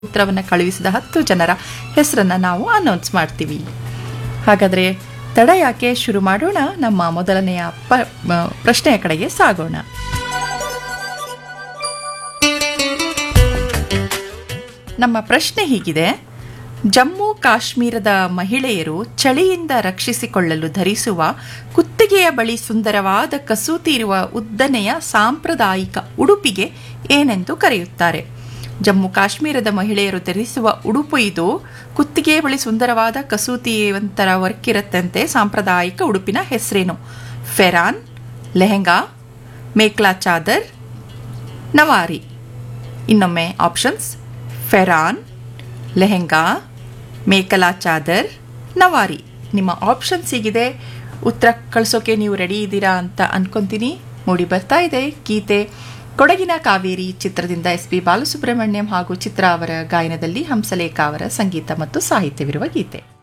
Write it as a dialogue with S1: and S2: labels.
S1: ಉತ್ತರವನ್ನು ಕಳುಹಿಸಿದ ಹತ್ತು ಜನರ ಹೆಸರನ್ನು ನಾವು ಅನೌನ್ಸ್ ಮಾಡ್ತೀವಿ ಹಾಗಾದರೆ ತಡ ಯಾಕೆ ಶುರು ಮಾಡೋಣ ನಮ್ಮ ಮೊದಲನೆಯ ಪ ಮ- ಪ್ರಶ್ನೆಯ ಕಡೆಗೆ ಸಾಗೋಣ ನಮ್ಮ ಪ್ರಶ್ನೆ ಹೀಗಿದೆ ಜಮ್ಮು ಕಾಶ್ಮೀರದ ಮಹಿಳೆಯರು ಚಳಿಯಿಂದ ರಕ್ಷಿಸಿಕೊಳ್ಳಲು ಧರಿಸುವ ಕುತ್ತಿಗೆಯ ಬಳಿ ಸುಂದರವಾದ ಕಸೂತಿ ಇರುವ ಉದ್ದನೆಯ ಸಾಂಪ್ರದಾಯಿಕ ಉಡುಪಿಗೆ ಏನೆಂದು ಕರೆಯುತ್ತಾರೆ ಜಮ್ಮು ಕಾಶ್ಮೀರದ ಮಹಿಳೆಯರು ಧರಿಸುವ ಉಡುಪು ಇದು ಕುತ್ತಿಗೆಯ ಬಳಿ ಸುಂದರವಾದ ಕಸೂತಿ ಒಂಥರ ವರ್ಕ್ ಇರುತ್ತಂತೆ ಸಾಂಪ್ರದಾಯಿಕ ಉಡುಪಿನ ಹೆಸರೇನು ಫೆರಾನ್ ಲೆಹೆಂಗಾ ಮೇಕ್ಲಾ ಚಾದರ್ ನವಾರಿ ಇನ್ನೊಮ್ಮೆ ಆಪ್ಷನ್ಸ್ ಫೆರಾನ್ ಲೆಹೆಂಗಾ ಮೇಕಲಾ ಚಾದರ್ ನವಾರಿ ನಿಮ್ಮ ಆಪ್ಷನ್ಸ್ ಹೀಗಿದೆ ಉತ್ತರ ಕಳಿಸೋಕೆ ನೀವು ರೆಡಿ ಇದ್ದೀರಾ ಅಂತ ಅನ್ಕೊಂತೀನಿ ಮೂಡಿ ಬರ್ತಾ ಇದೆ ಗೀತೆ ಕೊಡಗಿನ ಕಾವೇರಿ ಚಿತ್ರದಿಂದ ಎಸ್ ಪಿ ಬಾಲಸುಬ್ರಹ್ಮಣ್ಯಂ ಹಾಗೂ ಚಿತ್ರ ಅವರ ಗಾಯನದಲ್ಲಿ ಹಂಸಲೇಖ ಅವರ ಸಂಗೀತ ಮತ್ತು ಸಾಹಿತ್ಯವಿರುವ ಗೀತೆ